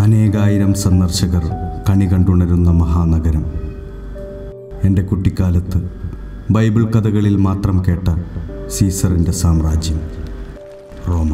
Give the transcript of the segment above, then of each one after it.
അനേകായിരം സന്ദർശകർ കണി കണ്ടുണരുന്ന മഹാനഗരം എൻ്റെ കുട്ടിക്കാലത്ത് ബൈബിൾ കഥകളിൽ മാത്രം കേട്ട സീസറിൻ്റെ സാമ്രാജ്യം റോമ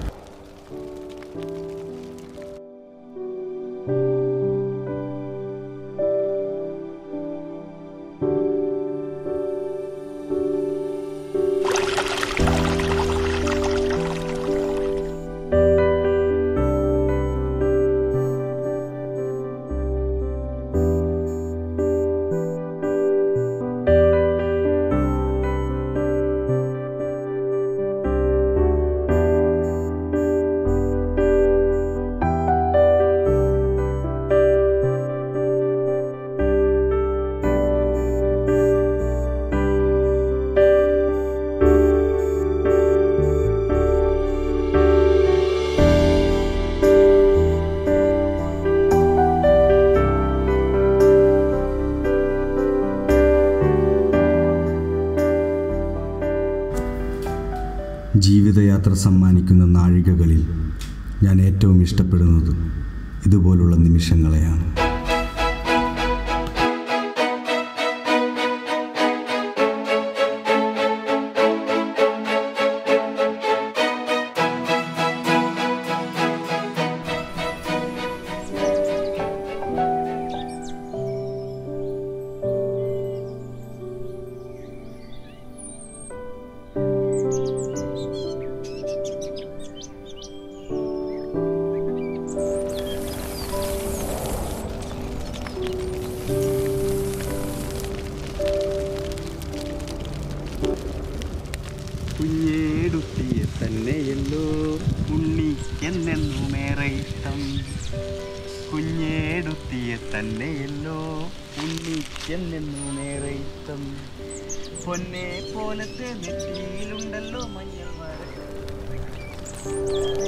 ജീവിതയാത്ര സമ്മാനിക്കുന്ന നാഴികകളിൽ ഞാൻ ഏറ്റവും ഇഷ്ടപ്പെടുന്നത് ഇതുപോലുള്ള നിമിഷങ്ങളെയാണ് കുഞ്ഞേടുത്തിയെ തന്നെയല്ലോ ഉണ്ണി എന്നെന്നുമേറെ ഇഷ്ടം കുഞ്ഞേടുത്തിയെ തന്നെയല്ലോ ഉണ്ണി എന്നെന്നുമേറെ ഇഷ്ടം പൊന്നെ പോലത്തെ നെറ്റിയിലുണ്ടല്ലോ മഞ്ഞൾ വര